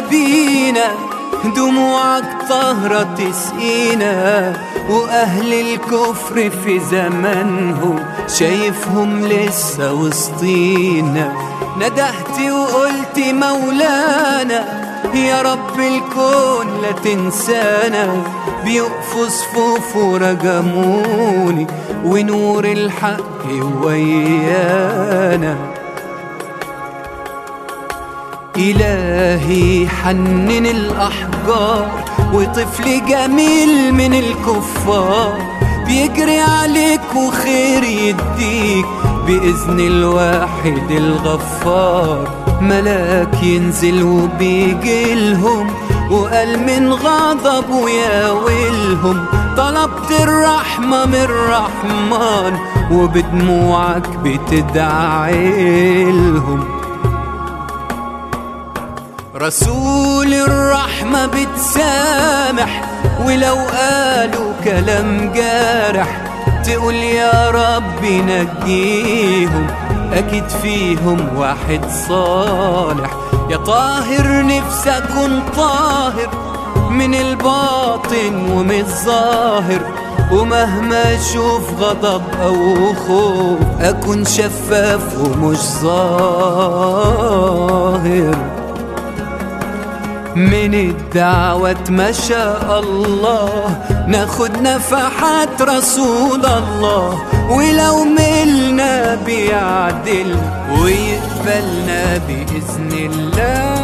بينا دموعك طهرة تسقينا وأهل الكفر في زمانهم شايفهم لسه وسطينا ندهت وقلت مولانا يا رب الكون لا تنسانا بيقفوا صفوف ورجموني ونور الحق ويانا إلهي حنن الأحجار وطفل جميل من الكفار بيجري عليك وخير يديك بإذن الواحد الغفار ملاك ينزل وبيجي لهم وقال من غضبه يا ويلهم طلبت الرحمة من الرحمن وبدموعك بتدعي لهم رسول الرحمة بتسامح ولو قالوا كلام جارح تقول يا رب نجيهم أكيد فيهم واحد صالح يا طاهر نفسي أكون طاهر من الباطن ومن الظاهر ومهما اشوف غضب او خوف اكون شفاف ومش ظاهر من الدعوة ما شاء الله ناخد نفحات رسول الله ولو ملنا بيعدل ويقبلنا بإذن الله